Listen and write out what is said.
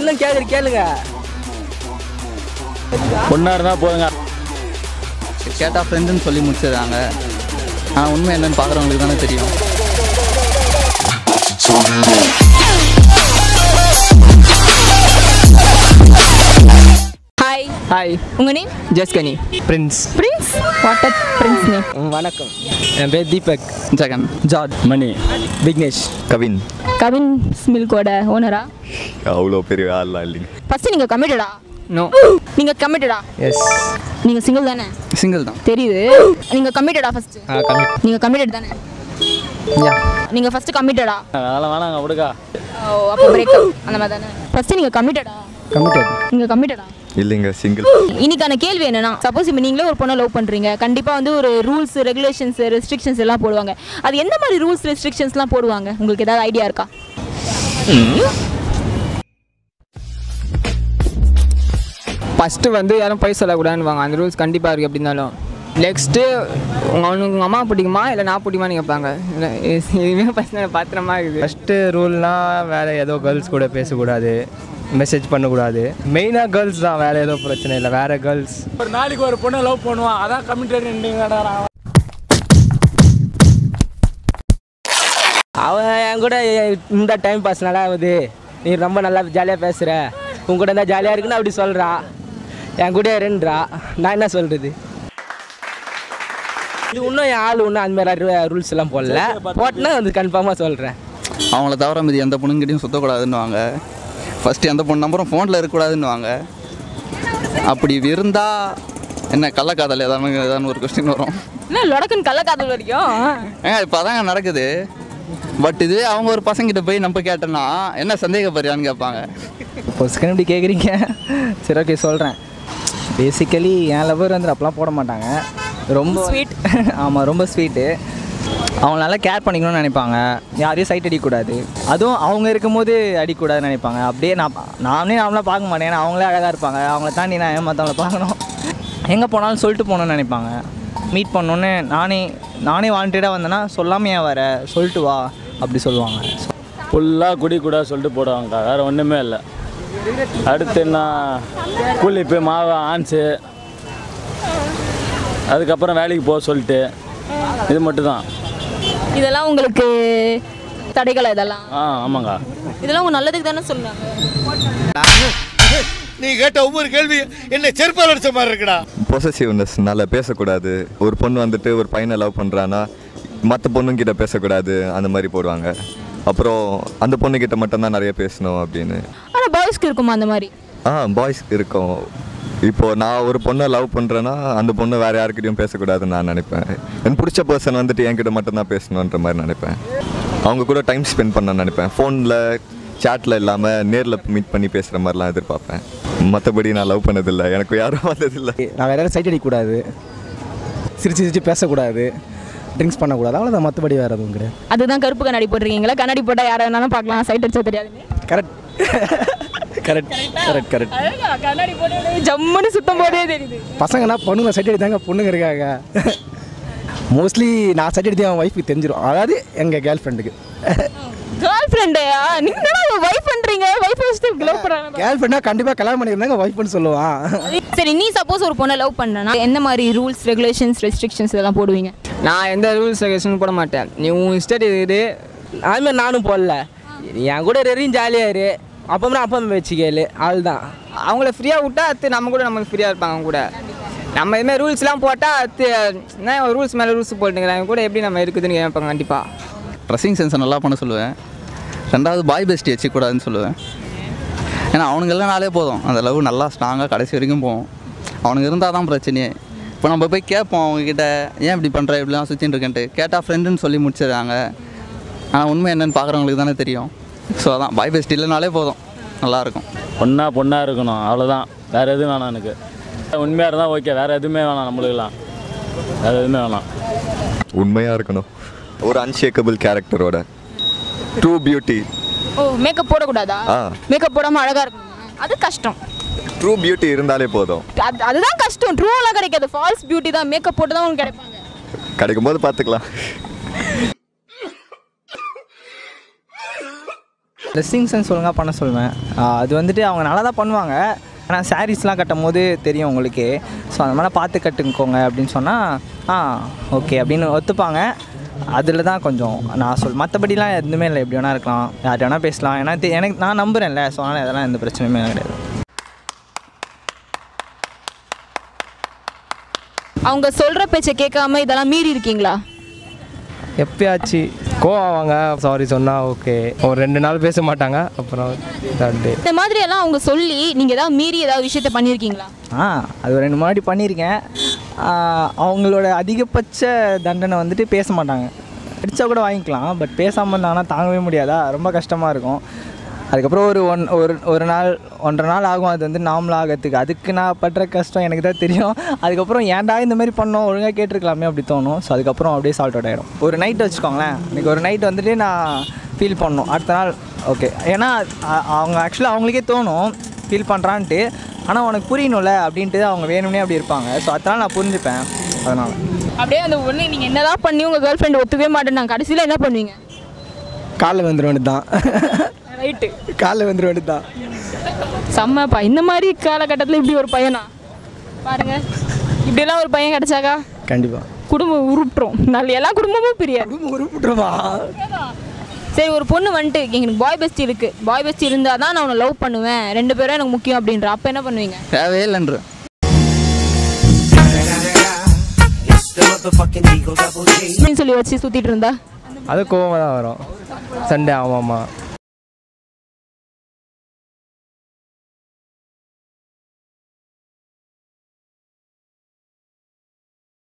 என்ன கேக்குற கேளுங்க பொண்ணா இருந்தால் போதுங்க கேட்டால் ஃப்ரெண்டுன்னு சொல்லி முடிச்சிடுறாங்க ஆனால் உண்மை என்னன்னு பார்க்குறவங்களுக்கு தானே தெரியும் ஹாய் ஹாய் உங்க நேம் ஜஸ்கனி Prince Prince what a Prince name வணக்கம் என் பேர் தீபக் ஜெகன் ஜார்ஜ் மணி விக்னேஷ் கவின் கவின் மில்கோட ஓனரா அவ்வளோ பெரிய ஆள்லாம் இல்லைங்க ஃபர்ஸ்ட் நீங்க கமிட்டடா நோ நீங்க கமிட்டடா எஸ் நீங்க சிங்கிள் தானே சிங்கிள் தான் தெரியுது நீங்க கமிட்டடா ஃபர்ஸ்ட் ஆ கமிட் நீங்க கமிட்டட் தானே யா நீங்க ஃபர்ஸ்ட் கமிட்டடா அதெல்லாம் வேணாங்க விடுக்கா ஓ அப்போ பிரேக்கப் அந்த மாதிரி தானே ஃபர்ஸ்ட் நீங்க கமிட்டடா கமிட்டட் நீங்க கமிட்டடா இல்லைங்க சிங்கிள் இன்னைக்கான கேள்வி என்னன்னா சப்போஸ் இப்போ நீங்களே ஒரு பொண்ணை லவ் பண்றீங்க கண்டிப்பா வந்து ஒரு ரூல்ஸ் ரெகுலேஷன்ஸ் ரெஸ்ட்ரிக்ஷன்ஸ் எல்லாம் போடுவாங்க அது எந்த மாதிரி ரூல்ஸ் ரெஸ்ட்ரிக்ஷன்ஸ்லாம் போடுவாங்க உங்களுக்கு ஏதாவது ஐடியா இருக்கா ஃபஸ்ட்டு வந்து யாரும் போய் சொல்லக்கூடாதுன்னு அந்த ரூல்ஸ் கண்டிப்பாக இருக்குது எப்படி இருந்தாலும் நெக்ஸ்ட்டு உங்கள் அவனுக்கு உங்கள் அம்மா பிடிக்குமா இல்லை நான் பிடிக்குமான்னு கேட்பாங்க இல்லை, இது- இதுவே பசங்க பாத்திரமா இருக்குது ஃபஸ்ட்டு ரூல்னால் வேறு ஏதோ கேர்ள்ஸ் கூட பேசக்கூடாது மெசேஜ் பண்ணக்கூடாது மெயினாக கேர்ள்ஸ் தான் வேறு ஏதோ பிரச்சனை இல்லை வேறு கேர்ள்ஸ் ஒரு நாளைக்கு ஒரு பொண்ணை லவ் பண்ணுவான் அதான் கமிட்டட் அவன் என் கூட இந்த டைம் பாஸ் நல்லா ஆகுது நீ ரொம்ப நல்லா ஜாலியாக பேசுகிற உன் கூட இருந்தால் ஜாலியாக இருக்குன்னு அப்படி சொல்கிறா என் கூட ரெண்டுரா நான் என்ன சொல்கிறது இது இன்னும் என் ஆள் இன்னும் அந்த மாதிரி ரூல்ஸ் எல்லாம் போடல போட்டுனா வந்து கன்ஃபார்மாக சொல்கிறேன் அவங்கள தவிர மீதி எந்த பொண்ணுங்கிட்டையும் சுற்றக்கூடாதுன்னுவாங்க ஃபஸ்ட்டு எந்த பொண்ணு நம்பரும் ஃபோனில் இருக்கக்கூடாதுன்னுவாங்க அப்படி இருந்தால் என்ன கள்ளக்காதல் ஏதாவது ஏதாவது ஒரு கொஸ்டின் வரும் என்ன லொடக்குன்னு கள்ளக்காதல் வரைக்கும் ஏங்க இப்போ அதாங்க நடக்குது பட் இதுவே அவங்க ஒரு பசங்கிட்ட போய் நம்ம கேட்டோன்னா என்ன சந்தேகப்படுறியான்னு கேட்பாங்க இப்போ செகண்ட் இப்படி கேட்குறீங்க சரி ஓகே சொல்கிறேன் பேசிக்கலி என் லவர் வந்து அப்போலாம் போட மாட்டாங்க ரொம்ப Sweet. ஆமாம் ரொம்ப ஸ்வீட்டு அவங்க நல்லா கேர் பண்ணிக்கணும்னு நினைப்பாங்க யாரையும் சைட் அடிக்கக்கூடாது அதுவும் அவங்க இருக்கும்போது அடிக்கக்கூடாதுன்னு நினைப்பாங்க அப்படியே நான் நானே அவங்களாம் பார்க்க மாட்டேன் ஏன்னா அவங்களே அழகாக இருப்பாங்க அவங்கள தாண்டி நான் ஏன் மற்றவங்கள பார்க்கணும் எங்கே போனாலும் சொல்லிட்டு போகணும்னு நினைப்பாங்க மீட் பண்ணோன்னே நானே நானே வாண்டடாக வந்தேன்னா சொல்லாமல் ஏன் வர சொல்லிட்டு வா அப்படி சொல்லுவாங்க ஃபுல்லாக குடி கூட சொல்லிட்டு போடுவாங்கக்கா வேறு ஒன்றுமே இல்லை அடுத்து என்ன கூலிப்பு மாவு ஆன்ஸு அதுக்கப்புறம் வேலைக்கு போக சொல்லிட்டு இது மட்டும்தான் இதெல்லாம் உங்களுக்கு தடைகளா இதெல்லாம் ஆ ஆமாங்க இதெல்லாம் உங்க நல்லதுக்கு தானே சொல்றாங்க நீ கேட்ட ஒவ்வொரு கேள்வி என்ன செருப்பால் அடிச்ச மாதிரி இருக்குடா பொசசிவ்னஸ்னால பேசக்கூடாது ஒரு பொண்ணு வந்துட்டு ஒரு பையனை லவ் பண்ணுறான்னா மற்ற பொண்ணுங்கிட்ட பேசக்கூடாது அந்த மாதிரி போடுவாங்க அப்புறம் அந்த பொண்ணுக்கிட்ட மட்டும்தான் நிறைய பேசணும் அப்படின்னு ஆனா பாய்ஸ்க்கு இருக்குமா அந்த மாதிரி ஆ பாய்ஸ் இருக்கும் இப்போ நான் ஒரு பொண்ணை லவ் பண்ணுறேன்னா அந்த பொண்ணு வேறு யாருக்கிட்டையும் பேசக்கூடாதுன்னு நான் நினைப்பேன் எனக்கு பிடிச்ச பர்சன் வந்துட்டு என்கிட்ட மட்டும்தான் பேசணுன்ற மாதிரி நினைப்பேன் அவங்க கூட டைம் ஸ்பெண்ட் பண்ண நினைப்பேன் ஃபோனில் சேட்டில் இல்லாமல் நேரில் மீட் பண்ணி பேசுகிற மாதிரிலாம் எதிர்பார்ப்பேன் மற்றபடி நான் லவ் பண்ணதில்லை எனக்கு யாரும் வந்ததில்லை நான் வேறு யாரும் சைட் அடிக்கக்கூடாது சிரிச்சு சிரிச்சு பேசக்கூடாது ட்ரிங்க்ஸ் பண்ணக்கூடாது அவ்வளோதான் மற்றபடி வேறு எதுவும் கிடையாது அதுதான் கருப்பு கண்ணாடி போட்டிருக்கீங்களா கண்ணாடி போட்டா யாரை வேணாலும் பார்க்கலாம் சைட் அடிச்சா தெரியாது கரெக்ட் கரெக்ட் கரெக்ட் கரெக்ட் கண்ணாடி போட்டு ஜம்முன்னு சுத்தம் போதே தெரியுது பசங்கன்னா பொண்ணுங்க சைட் அடித்தாங்க பொண்ணுங்க இருக்காங்க மோஸ்ட்லி நான் சைட் அடித்து என் ஒய்ஃபுக்கு தெரிஞ்சிடும் அதாவது எங்கள் கேர்ள் ஃப்ரெண்டுக்கு கேர்ள் ஃப்ரெண்டையா நீங்க என்ன வைஃப் பண்றீங்க வைஃப் வச்சுட்டு லவ் பண்றாங்க கேர்ள் ஃப்ரெண்டாக கண்டிப்பாக கல்யாணம் பண்ணியிருந்தாங்க ஒய்ஃப்னு சொல்லுவான் சரி நீ சப்போஸ் ஒரு பொண்ணை லவ் பண்ணனா எந்த மாதிரி ரூல்ஸ் ரெகுலேஷன்ஸ் ரெஸ்ட்ரிக்ஷன்ஸ் இதெல்லாம் போடுவீங்க நான் எந்த ரூல்ஸ் ரெகுலேஷனும் போட மாட்டேன் நீ உன் இஷ்டம் இது அதுமாதிரி நானும் போடல என் கூட ரெறியும் ஜாலியாக இரு அப்போ அப்பா வச்சு கேளு அதுதான் அவங்கள ஃப்ரீயாக விட்டா அடுத்து நம்ம கூட நமக்கு ஃப்ரீயாக இருப்பாங்க அவங்க கூட நம்ம இதுமாதிரி ரூல்ஸ்லாம் போட்டால் அடுத்து என்ன ரூல்ஸ் மேலே ரூல்ஸ் போட்டுங்கிறாங்க கூட எப்படி நம்ம இருக்குதுன்னு கேட்பாங்க கண்டிப்பாக ட்ரெஸ்ஸிங் சென்ஸை நல்லா பண்ண சொல்லுவேன் ரெண்டாவது பாய் பெஸ்ட்டி வச்சுக்கூடாதுன்னு சொல்லுவேன் ஏன்னா அவனுங்கெல்லாம் நாளே போதும் அந்த லவ் நல்லா ஸ்ட்ராங்காக கடைசி வரைக்கும் போகும் அவனுங்க இருந்தால் தான் பிரச்சனையே இப்போ நம்ம போய் கேட்போம் அவங்கக்கிட்ட ஏன் இப்படி பண்ணுற இப்படிலாம் சுற்றின்னு இருக்கேன்ட்டு கேட்டால் ஃப்ரெண்டுன்னு சொல்லி முடிச்சிடுறாங்க ஆனால் உண்மை என்னன்னு பார்க்குறவங்களுக்கு தானே தெரியும் ஸோ அதான் பாய் பெஸ்ட் இல்லைனாலே போதும் நல்லாயிருக்கும் பொண்ணா பொண்ணாக இருக்கணும் அவ்வளோதான் வேறு எதுவும் வேணாம் எனக்கு உண்மையாக இருந்தால் ஓகே வேறு எதுவுமே வேணாம் நம்மளுக்கெல்லாம் வேறு எதுவுமே வேணாம் உண்மையாக இருக்கணும் ஒரு அன்ஷேக்கபிள் கேரக்டரோட ட்ரூ பியூட்டி ஓ மேக்கப் போடக்கூடாதா ஆ. மேக்கப் போடாம அழகா இருக்கணும் அது கஷ்டம் ட்ரூ பியூட்டி இருந்தாலே போதும் அது அதுதான் கஷ்டம் ட்ரூவெல்லாம் கிடைக்காது ஃபால்ஸ் பியூட்டி தான் மேக்கப் போட்டு தான் உங்களுக்கு கிடைப்பாங்க கிடைக்கும் போது பார்த்துக்கலாம் ட்ரெஸ்ஸிங் சென்ஸ் ஒழுங்காக பண்ண சொல்லுவேன் ஆஹ் அது வந்துட்டு அவங்க நல்லா தான் பண்ணுவாங்க ஆனால் சாரீஸ்லாம் கட்டும் போது தெரியும் உங்களுக்கே ஸோ அந்த மாதிரி பார்த்து கட்டுக்கோங்க அப்படின்னு சொன்னால் ஆ ஓகே அப்படின்னு ஒத்துப்பாங்க அதில் தான் கொஞ்சம் நான் சொல் மற்றபடிலாம் எதுவுமே இல்லை எப்படி வேணா இருக்கலாம் யார்கிட்ட வேணால் பேசலாம் ஏன்னா தெ- எனக்கு நான் நம்புகிறேன்ல ஸோ அதனால் அதெல்லாம் எந்த பிரச்சனையுமே கிடையாது அவங்க சொல்கிற பேச்சை கேட்காம இதெல்லாம் மீறி இருக்கீங்களா எப்பயாச்சு கோவாங்க சாரி சொன்னால் ஓகே ஒரு ரெண்டு நாள் பேச மாட்டாங்க அப்புறம் தட்டு இந்த மாதிரி எல்லாம் அவங்க சொல்லி நீங்கள் ஏதாவது மீறி ஏதாவது விஷயத்த பண்ணியிருக்கீங்களா ஆ அது ஒரு ரெண்டு முன்னாடி பண்ணியிருக்கேன் ஆ, அவங்களோட அதிகபட்ச தண்டனை வந்துட்டு பேச மாட்டாங்க அடித்தா கூட வாங்கிக்கலாம் பட் பேசாமல் இருந்தாங்கன்னா தாங்கவே முடியாதா ரொம்ப கஷ்டமாக இருக்கும் அதுக்கப்புறம் ஒரு ஒன் ஒரு ஒரு நாள் ஒன்றரை நாள் ஆகும் அது வந்து நார்மல் ஆகிறதுக்கு அதுக்கு நான் படுற கஷ்டம் எனக்கு தான் தெரியும் அதுக்கப்புறம் ஏன்டா இந்த மாதிரி பண்ணோம் ஒழுங்காக கேட்டிருக்கலாமே அப்படி தோணும் ஸோ அதுக்கப்புறம் அப்படியே சால்ட் அவுட் ஆகிடும் ஒரு நைட் வச்சுக்கோங்களேன் இன்றைக்கி ஒரு நைட் வந்துட்டு நான் ஃபீல் பண்ணணும் அடுத்த நாள் ஓகே ஏன்னா அ- அவங்க ஆக்சுவலாக அவங்களுக்கே தோணும் ஃபீல் பண்ணுறான்ட்டு ஆனால் உனக்கு புரியணும்ல அப்படின்ட்டு அவங்க வேணும்னே அப்படி இருப்பாங்க ஸோ அதனால் நான் புரிஞ்சுப்பேன் அதனால் அப்படியே அந்த ஒன்று நீங்கள் என்னதான் பண்ணி உங்கள் கேர்ள் ஃப்ரெண்ட் ஒத்துக்கவே மாட்டேன் காடைசியில் என்ன பண்ணுவீங்க காலைல வந்துட வேண்டியது தான் ரைட்டு காலைல வந்துட வேண்டியது தான் செம்மப்பா இந்த மாதிரி காலகட்டத்தில் இப்படி ஒரு பையனா பாருங்க இப்படியெல்லாம் ஒரு பையன் கிடைச்சாக்கா கண்டிப்பாக குடும்பம் உருட்டுரும் நல்ல எல்லா குடும்பமும் பிரியாது உருப்பிட்டுருவா சரி ஒரு பொண்ணு வந்துட்டு எங்களுக்கு பாய் பெஸ்ட் இருக்கு பாய் பெஸ்ட் இருந்தால் தான் நான் உன்னை லவ் பண்ணுவேன் ரெண்டு பேரும் எனக்கு முக்கியம் அப்படின்ற அப்போ என்ன பண்ணுவீங்க தேவையே இல்லைன்ற அப்படின்னு சொல்லி வச்சு சுற்றிட்டு இருந்தா அது கோவமாக தான் வரும் சண்டே ஆமாம்மா